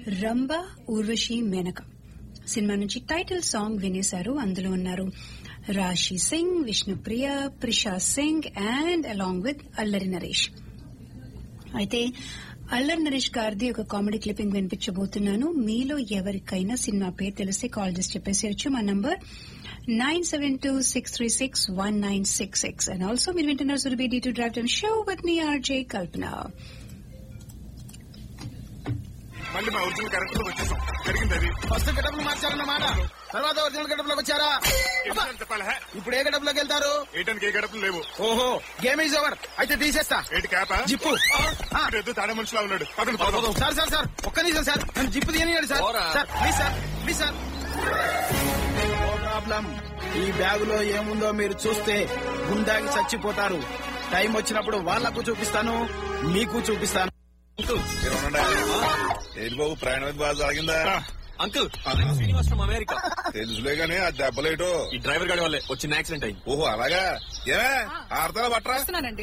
Rambha Urvashi Menaka cinema నుంచి title song వినేశారు అందులో ఉన్నారు Raashi Singh Vishnupriya Prisha Singh and along with Allari Naresh అయితే అల్లరి నరేష్ గారిది ఒక కామెడీ క్లిప్పింగ్ వినిపించబోతున్నాను మీలో ఎవరికైనా సినిమా పేరు తెలిస్తే కాల్ చేసి చెప్పేసేయచ్చు మా number nine seven two six three six one nine six six and also మీరు వింటున్నారు Surabhi D to drive ton show with me RJ Kalpana మళ్ళీ మా ఒరిజినల్ క్యారెక్టర్ వచ్చేసాం జరిగింది అది ఫస్ట్ గెటప్ మార్చారన్నమాట తర్వాత ఒరిజినల్ గెటప్ లోకి వచ్చారా అబ్బా, ఏంటని చెప్పాలి హే? ఇప్పుడు ఏ గెటప్ లోకి వెళ్తారు ఏటానికి ఏ గడపలు లేవు ఓహో గేమ్ ఈజ్ ఓవర్ అయితే తీసేస్తా ఏంటి క్యాపా జిప్పు ఆ, ఎద్దు తాడే మనుషులా ఉన్నాడు పదండి పదం సార్ సార్ సార్ ఒక్క నిమిషం సార్ నన్ను జిప్పు తీయనియండి sir sir please sir please sir no problem ఈ బ్యాగ్ లో ఏముందో మీరు చూస్తే గుండాకి చచ్చిపోతారు టైం వచ్చినప్పుడు వాళ్లకు చూపిస్తాను మీకు చూపిస్తాను ఏంటి బాబు ప్రయాణం అయితే బాగా సాగిందా అంకుల్ శ్రీనివాస్ ఫ్రమ్ అమెరికా తెలుసులే గానీ ఆ దెబ్బలేటో ఈ డ్రైవర్ గాడి వల్లే వచ్చిన యాక్సిడెంట్ అయింది ఓహో అలాగా ఏమే ఆడతారా బట్రా వస్తున్నానండి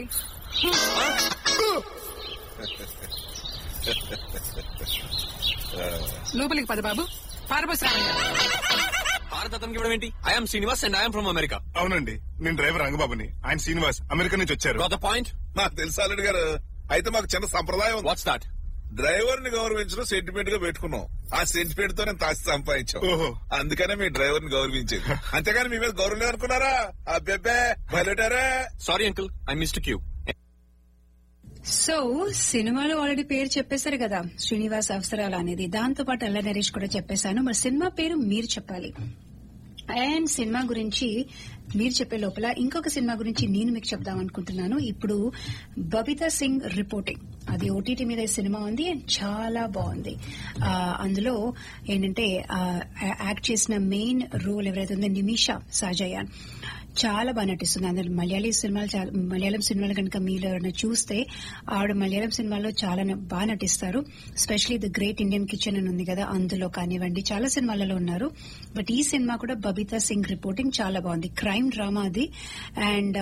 లోపలికి పద బాబు పారబోసి రావయ్యా భారత అతనికి ఇవ్వడం ఏంటి I'm Srinivas and I'm from America అవునండి నేను డ్రైవర్ రంగబాబుని ఆయన శ్రీనివాస్ అమెరికా నుంచి వచ్చారు got the పాయింట్ నాకు తెలుసు అల్లుడు గారు అయితే మాకు చిన్న సంప్రదాయం ఉంది వాట్స్ దాట్ డ్రైవర్ ని గౌరవించడం సెంటిమెంట్ గా పెట్టుకున్నాం ఆ సెంటిమెంట్ తో నేను తాసి సంపాదించాం ఓహో. అందుకనే మీ డ్రైవర్ ని గౌరవించేది అంతేగాని మీ మీద గౌరవం లేదనుకున్నారా అబ్బెబ్బే బయలుటారా sorry uncle I missed cue so సినిమాలో ఆల్రెడీ పేరు చెప్పేశారు కదా శ్రీనివాస్ అవసరాలు అనేది దాంతో పాటు అల్ల నరేష్ కూడా చెప్పేశాను మరి సినిమా పేరు మీరు చెప్పాలి అండ్ సినిమా గురించి మీరు చెప్పే లోపల ఇంకొక సినిమా గురించి నేను మీకు చెప్దాం అనుకుంటున్నాను ఇప్పుడు బబితా సింగ్ రిపోర్టింగ్ అది ఓటీటీ మీద ఈ సినిమా ఉంది and చాలా బాగుంది ఆ, అందులో ఏంటంటే ఆ, యాక్ట్ చేసిన మెయిన్ రోల్ ఎవరైతే ఉందో నిమిషా సాజయాన్ చాలా బాగా నటిస్తుంది అందులో మలయాళీ సినిమాలు చాలా- మలయాళం సినిమాలు కనుక మీరు ఎవరైనా చూస్తే ఆవిడ మలయాళం సినిమాల్లో చాలా న- బాగా నటిస్తారు specially The Great Indian Kitchen అని ఉంది కదా అందులో కానివ్వండి చాలా సినిమాలలో ఉన్నారు బట్ ఈ సినిమా కూడా బబితా సింగ్ రిపోర్టింగ్ చాలా బాగుంది క్రైమ్ డ్రామా అది అండ్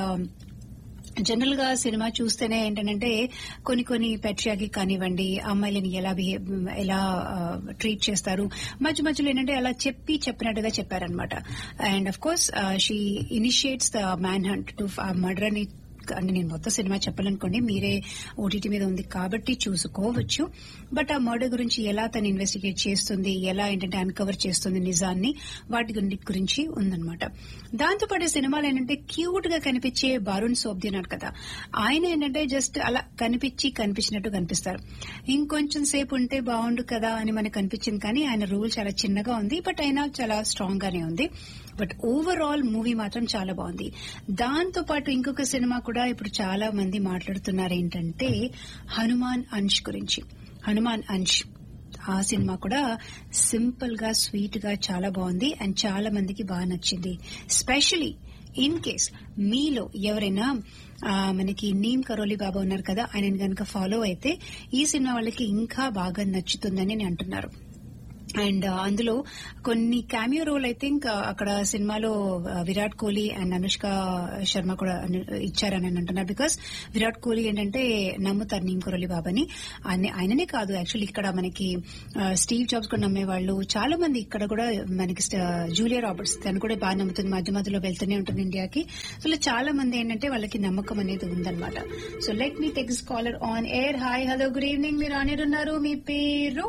జనరల్ గా సినిమా చూస్తేనే ఏంటంటే కొన్ని కొన్ని పెట్రియాకి కానివ్వండి అమ్మాయిలని ఎలా బిహేవ్ ఎలా ట్రీట్ చేస్తారు మధ్య మధ్యలో ఏంటంటే అలా చెప్పి చెప్పినట్టుగా చెప్పారనమాట and of course she initiates the man hunt to murder అని అంటే నేను మొత్తం సినిమా చెప్పాలనుకోండి మీరే ఓటీటీ మీద ఉంది కాబట్టి చూసుకోవచ్చు బట్ ఆ మర్డర్ గురించి ఎలా తను ఇన్వెస్టిగేట్ చేస్తుంది ఎలా ఏంటంటే అన్కవర్ చేస్తుంది నిజాన్ని వాటి గురి- గురించి ఉందన్నమాట దాంతోపాటు సినిమాలు ఏంటంటే క్యూట్ గా కనిపించే బారుణ్ సోబ్ది ఉన్నాడు కదా ఆయన ఏంటంటే జస్ట్ అలా కనిపించి కనిపించినట్టు కనిపిస్తారు ఇంకొంచెం సేపు ఉంటే బాగుండు కదా అని మనకు అనిపించింది కానీ ఆయన రూల్ చాలా చిన్నగా ఉంది బట్ అయినా చాలా స్ట్రాంగ్ గానే ఉంది బట్ ఓవరాల్ మూవీ మాత్రం చాలా బాగుంది దాంతో పాటు ఇంకొక సినిమా కూడా ఇప్పుడు చాలా మంది మాట్లాడుతున్నారు ఏంటంటే హనుమాన్ అంశ్ గురించి హనుమాన్ అంశ్ ఆ సినిమా కూడా సింపుల్ గా స్వీట్ గా చాలా బాగుంది అండ్ చాలా మందికి బాగా నచ్చింది స్పెషలీ ఇన్ కేస్ మీలో ఎవరైనా ఆ, మనకి నీమ్ కరోలి బాబా ఉన్నారు కదా ఆయన గనక ఫాలో అయితే ఈ సినిమా వాళ్ళకి ఇంకా బాగా నచ్చుతుందని నేను అంటున్నారు అండ్ అందులో కొన్ని క్యామియో రోల్ ఐ థింక్ అక్కడ సినిమాలో ఆ, విరాట్ కోహ్లీ అండ్ అనుష్క శర్మ కూడా అను- ఇచ్చారని అని అంటున్నారు బికాస్ విరాట్ కోహ్లీ ఏంటంటే నమ్ముతారు నీమ్ కొరలి బాబాని ఆయన- ఆయననే కాదు యాక్చువల్లీ ఇక్కడ మనకి ఆ, స్టీవ్ జాబ్స్ కూడా నమ్మేవాళ్ళు చాలా మంది ఇక్కడ కూడా మనకి స్ట- జూలియా రాబర్ట్స్ తను కూడా బాగా నమ్ముతుంది మధ్య మధ్యలో వెళ్తూనే ఉంటుంది ఇండియాకి సో ఇలా చాలా మంది ఏంటంటే వాళ్ళకి నమ్మకం అనేది ఉందన్నమాట so let me takes caller on air hi hello good evening మీరు ఆన్ ఎయిర్ ఉన్నారు మీ పేరు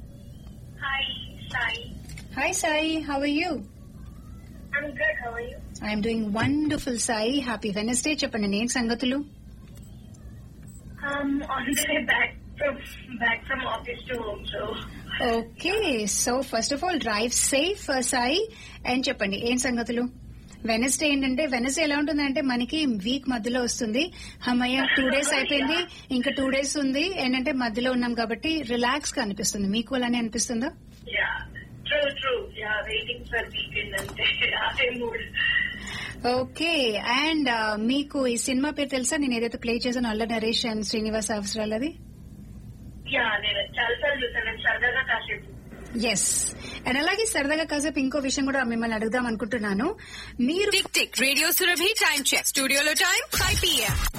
Hi, Sai. Hi Sai how are you I'm good. How are you? I'm doing wonderful Sai happy Wednesday చెప్పండి నేను సంగతులు Um, on the way back from back from office to home, so okay so first of all drive safe Sai and చెప్పండి ఏం సంగతులు Wednesday ఏంటంటే Wednesday ఎలా ఉంటుందంటే మనకి వీక్ మధ్యలో వస్తుంది హమ్మయ్య టూ డేస్ అయిపోయింది ఇంకా టూ డేస్ ఉంది ఏంటంటే మధ్యలో ఉన్నాం కాబట్టి రిలాక్స్ గా అనిపిస్తుంది మీకు అలానే అనిపిస్తుందా yeah, true, true. Yeah, waiting for weekend and yeah, in mood. Okay and మీకు ఈ సినిమా పేరు తెలుసా నేను ఏదైతే ప్లే చేశాను అల్ల నరేష్ అండ్ శ్రీనివాస్ అవసరాలది Yeah, నేను చాలా సార్లు చూసాను నేను సరదాగా కాసేపు ఎస్ అండ్ అలాగే సరదాగా కాసేపు ఇంకో విషయం కూడా మిమ్మల్ని అడుగుదాం అనుకుంటున్నాను మీరు tick tick radio Surabhi time check స్టూడియోలో టైం ఫైవ్ పిఎం